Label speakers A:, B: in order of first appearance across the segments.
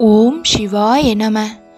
A: ஓம் சிவாய நம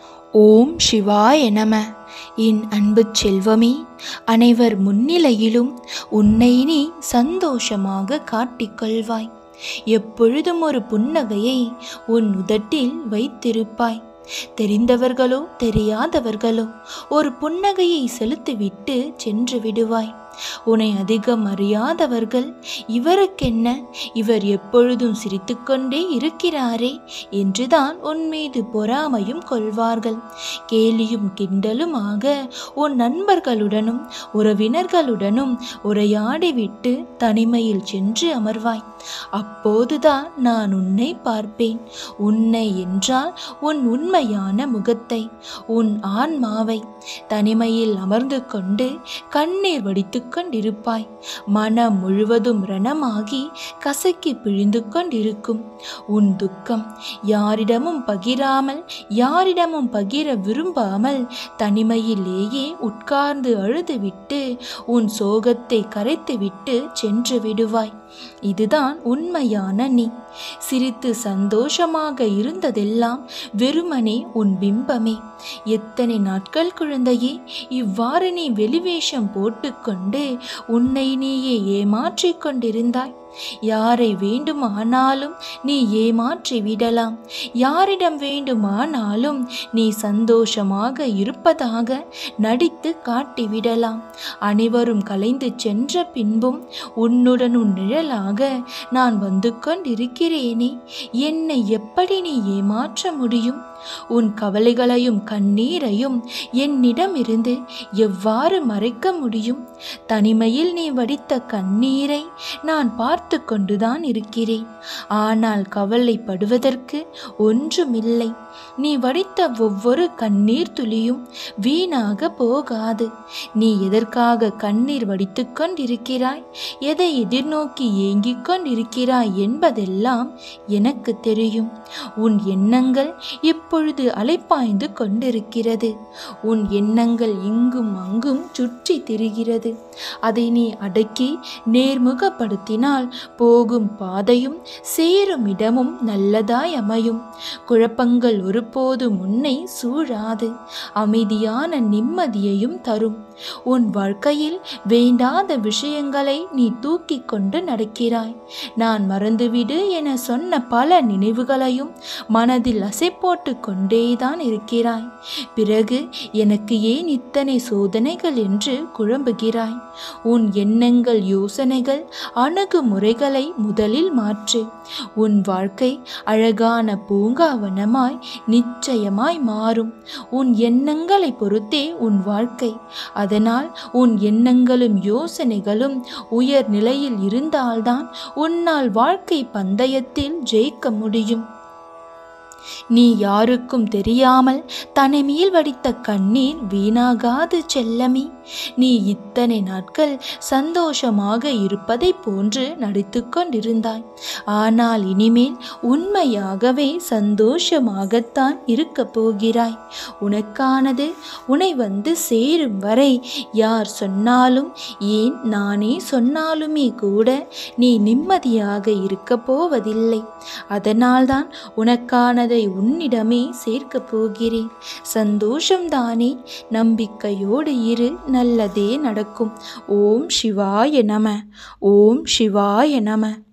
A: ஓம் சிவாய நம என் அன்பு செல்வமே அனைவர் முன்னிலையிலும் உன்னை நீ சந்தோஷமாக காட்டிக்கொள்வாய் எப்பொழுதும் ஒரு புன்னகையை உன் உதட்டில் வைத்திருப்பாய் தெரிந்தவர்களோ தெரியாதவர்களோ ஒரு புன்னகையை செலுத்திவிட்டு சென்று விடுவாய் உன்னை அதிகம் அறியாதவர்கள் இவருக்கென்ன இவர் எப்பொழுதும் சிரித்துக்கொண்டே இருக்கிறாரே என்றுதான் உன் மீது பொறாமையும் கொள்வார்கள் கேலியும் கிண்டலுமாக உன் நண்பர்களுடனும் உறவினர்களுடனும் உரையாடிவிட்டு தனிமையில் சென்று அமர்வாய் அப்போதுதான் நான் உன்னை பார்ப்பேன் உன்னை என்றால் உன் உண்மையான முகத்தை உன் ஆன்மாவை தனிமையில் அமர்ந்து கொண்டு கண்ணீர் வடித்து கொண்டிருப்பாய் மனம் முழுவதும் ரணமாகி கசக்கி பிழிந்து கொண்டிருக்கும் உன் துக்கம் யாரிடமும் பகிராமல் யாரிடமும் பகிர விரும்பாமல் தனிமையிலேயே உட்கார்ந்து அழுதுவிட்டு உன் சோகத்தை கரைத்துவிட்டு சென்று விடுவாய் இதுதான் உண்மையான நீ சிரித்து சந்தோஷமாக இருந்ததெல்லாம் வெறுமனே உன் பிம்பமே எத்தனை நாட்கள் குழந்தையே இவ்வாறு நீ வெளிவேஷம் போட்டுக்கொண்டு உன்னை நீயே ஏமாற்றிக் கொண்டிருந்தாய் யாரை வேண்டுமானாலும் நீ ஏமாற்றி விடலாம் யாரிடம் வேண்டுமானாலும் நீ சந்தோஷமாக இருப்பதாக நடித்து காட்டிவிடலாம் அனைவரும் கலைந்து சென்ற பின்பும் உன்னுடன் உன் நிழலாக நான் வந்து கொண்டிருக்கிறேனே என்னை எப்படி நீ ஏமாற்ற முடியும் உன் கவலைகளையும் கண்ணீரையும் என்னிடமிருந்து எவ்வாறு மறைக்க முடியும் தனிமையில் நீ வடித்த கண்ணீரை நான் பார்த்து கொண்டுதான் இருக்கிறேன் ஆனால் கவலைப்படுவதற்கு ஒன்றுமில்லை நீ வடித்த ஒவ்வொரு கண்ணீர் துளியும் வீணாக போகாது நீ எதற்காக கண்ணீர் வடித்துக் கொண்டிருக்கிறாய் எதை எதிர்நோக்கி ஏங்கிக் கொண்டிருக்கிறாய் என்பதெல்லாம் எனக்கு தெரியும் உன் எண்ணங்கள் இப்பொழுது அலைப்பாய்ந்து கொண்டிருக்கிறது உன் எண்ணங்கள் இங்கும் அங்கும் சுற்றி திரிகிறது அதை நீ அடக்கி நேர்முகப்படுத்தினால் போகும் பாதையும் சேரும் இடமும் நல்லதாய் அமையும் குழப்பங்கள் ஒருபோதும் உன்னை சூழாது அமைதியான நிம்மதியையும் தரும் உன் வாழ்க்கையில் வேண்டாத விஷயங்களை நீ தூக்கி கொண்டு நடக்கிறாய் நான் மறந்துவிடு என சொன்ன பல நினைவுகளையும் மனதில் அசை போட்டு கொண்டேதான் இருக்கிறாய் பிறகு எனக்கு ஏன் இத்தனை சோதனைகள் என்று குழம்புகிறாய் உன் எண்ணங்கள் யோசனைகள் அணுகுமுறைகளை முதலில் மாற்று உன் வாழ்க்கை அழகான பூங்காவனமாய் நிச்சயமாய் மாறும் உன் எண்ணங்களை பொறுத்தே உன் வாழ்க்கை அதனால் உன் எண்ணங்களும் யோசனைகளும் உயர் நிலையில் இருந்தால்தான் உன்னால் வாழ்க்கை பந்தயத்தில் ஜெயிக்க முடியும் நீ யாருக்கும் தெரியாமல் தனிமையில் வடித்த கண்ணீர் வீணாகாது செல்லமி நீ இத்தனை நாட்கள் சந்தோஷமாக இருப்பதை போன்று நடித்து கொண்டிருந்தாய் ஆனால் இனிமேல் உண்மையாகவே சந்தோஷமாகத்தான் இருக்கப் போகிறாய் உனக்கானது உன்னை வந்து சேரும் வரை யார் சொன்னாலும் ஏன் நானே சொன்னாலுமே கூட நீ நிம்மதியாக இருக்கப் போவதில்லை அதனால்தான் உனக்கானதை உன்னிடமே சேர்க்கப் போகிறேன் சந்தோஷம்தானே நம்பிக்கையோடு இரு நல்லதே நடக்கும் ஓம் சிவாய நம ஓம் சிவாய நம